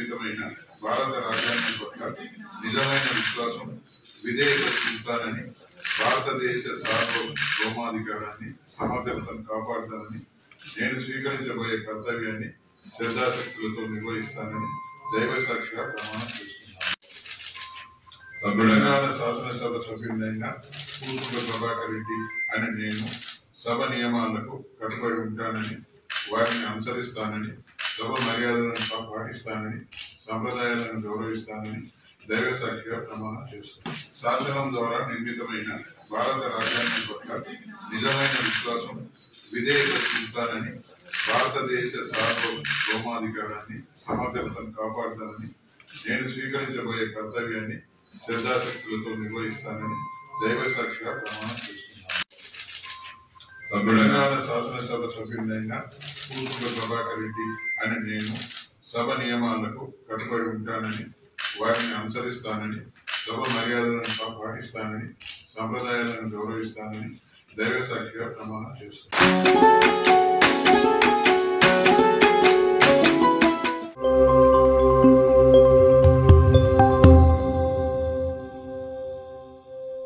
నిర్మితమైన భారత రాజ్యాంగం పట్ల నిజమైన విశ్వాసం విధేయత చూపుతానని భారతదేశ సార్వభౌమాధికారాన్ని సమగ్రతను కాపాడుతానని నేను స్వీకరించబోయే కర్తవ్యాన్ని శ్రద్ధాశక్తులతో నిర్వహిస్తానని దైవ సాక్షిగా ప్రమాణం చేస్తున్నాను తెలంగాణ శాసనసభ సభ్యుడైన కూతురు ప్రభాకర్ రెడ్డి అని నేను సభ నియమాలకు కట్టుబడి ఉంటానని వారిని అనుసరిస్తానని సభ మర్యాదలను పా- పాటిస్తానని సంప్రదాయాలను గౌరవిస్తానని దైవ సాక్షిగా ప్రమాణం చేస్తున్నాను శాసనం ద్వారా నిర్మితమైన భారత రాజ్యాంగం పట్ల నిజమైన విశ్వాసం విధేయత చూపుతానని భారతదేశ సార్వభౌమాధికారాన్ని సమగ్రతను కాపాడుతానని నేను స్వీకరించబోయే కర్తవ్యాన్ని శ్రద్ధాశక్తులతో నిర్వహిస్తానని దైవ సాక్షిగా ప్రమాణం చేస్తున్నాను తెలంగాణ శాసనసభ సభ్యుడైన కూతురు ప్రభాకర్ రెడ్డి అని నేను సభ నియమాలకు కట్టుబడి ఉంటానని వారిని అనుసరిస్తానని సభ మర్యాదలను పా- పాటిస్తానని సంప్రదాయాలను గౌరవిస్తానని దైవ సాక్షిగా ప్రమాణం చేస్తున్నాను